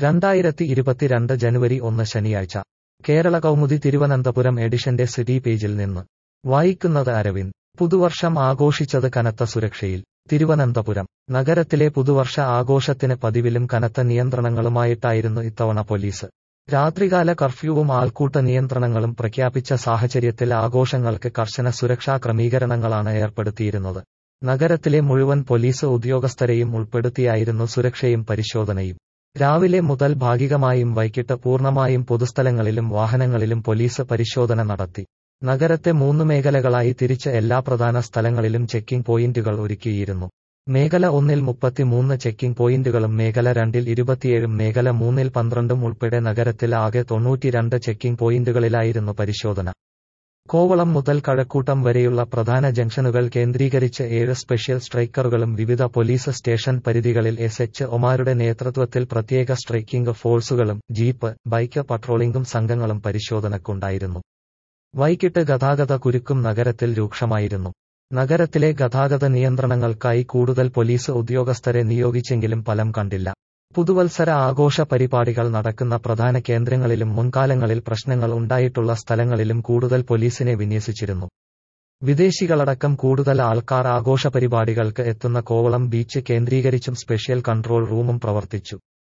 രണ്ടായിരത്തി ഇരുപത്തിരണ്ട് ജനുവരി ഒന്ന് ശനിയാഴ്ച കേരള കൗമുദി തിരുവനന്തപുരം എഡിഷന്റെ സിറ്റി പേജിൽ നിന്ന് വായിക്കുന്നത് അരവിന്ദ് പുതുവർഷം ആഘോഷിച്ചത് കനത്ത സുരക്ഷയിൽ തിരുവനന്തപുരം നഗരത്തിലെ പുതുവർഷ ആഘോഷത്തിന് പതിവിലും കനത്ത നിയന്ത്രണങ്ങളുമായിട്ടായിരുന്നു ഇത്തവണ പോലീസ് രാത്രികാല കർഫ്യൂവും ആൾക്കൂട്ട നിയന്ത്രണങ്ങളും പ്രഖ്യാപിച്ച സാഹചര്യത്തിൽ ആഘോഷങ്ങൾക്ക് കർശന സുരക്ഷാ ക്രമീകരണങ്ങളാണ് ഏർപ്പെടുത്തിയിരുന്നത് നഗരത്തിലെ മുഴുവൻ പോലീസ് ഉദ്യോഗസ്ഥരെയും ഉൾപ്പെടുത്തിയായിരുന്നു സുരക്ഷയും പരിശോധനയും രാവിലെ മുതൽ ഭാഗികമായും വൈകിട്ട് പൂർണ്ണമായും പൊതുസ്ഥലങ്ങളിലും വാഹനങ്ങളിലും പോലീസ് പരിശോധന നടത്തി നഗരത്തെ മൂന്ന് മേഖലകളായി തിരിച്ച് എല്ലാ പ്രധാന സ്ഥലങ്ങളിലും ചെക്കിംഗ് പോയിന്റുകൾ ഒരുക്കിയിരുന്നു മേഖല ഒന്നിൽ മുപ്പത്തിമൂന്ന് ചെക്കിംഗ് പോയിന്റുകളും മേഖല രണ്ടിൽ ഇരുപത്തിയേഴും മേഖല മൂന്നിൽ പന്ത്രണ്ടും ഉൾപ്പെടെ നഗരത്തിൽ ആകെ തൊണ്ണൂറ്റിരണ്ട് ചെക്കിംഗ് പോയിന്റുകളിലായിരുന്നു പരിശോധന കോവളം മുതൽ കഴക്കൂട്ടം വരെയുള്ള പ്രധാന ജംഗ്ഷനുകൾ കേന്ദ്രീകരിച്ച് ഏഴ് സ്പെഷ്യൽ സ്ട്രൈക്കറുകളും വിവിധ പോലീസ് സ്റ്റേഷൻ പരിധികളിൽ എസ് എച്ച് ഒമാരുടെ നേതൃത്വത്തിൽ പ്രത്യേക സ്ട്രൈക്കിംഗ് ഫോഴ്സുകളും ജീപ്പ് ബൈക്ക് പട്രോളിംഗും സംഘങ്ങളും പരിശോധനക്കുണ്ടായിരുന്നു വൈകിട്ട് ഗതാഗത കുരുക്കും നഗരത്തിൽ രൂക്ഷമായിരുന്നു നഗരത്തിലെ ഗതാഗത നിയന്ത്രണങ്ങൾക്കായി കൂടുതൽ പോലീസ് ഉദ്യോഗസ്ഥരെ നിയോഗിച്ചെങ്കിലും ഫലം കണ്ടില്ല പുതുവത്സര ആഘോഷ പരിപാടികൾ നടക്കുന്ന പ്രധാന കേന്ദ്രങ്ങളിലും മുൻകാലങ്ങളിൽ പ്രശ്നങ്ങൾ ഉണ്ടായിട്ടുള്ള സ്ഥലങ്ങളിലും കൂടുതൽ പോലീസിനെ വിന്യസിച്ചിരുന്നു വിദേശികളടക്കം കൂടുതൽ ആൾക്കാർ ആഘോഷ പരിപാടികൾക്ക് എത്തുന്ന കോവളം ബീച്ച് കേന്ദ്രീകരിച്ചും സ്പെഷ്യൽ കൺട്രോൾ റൂമും പ്രവർത്തിച്ചു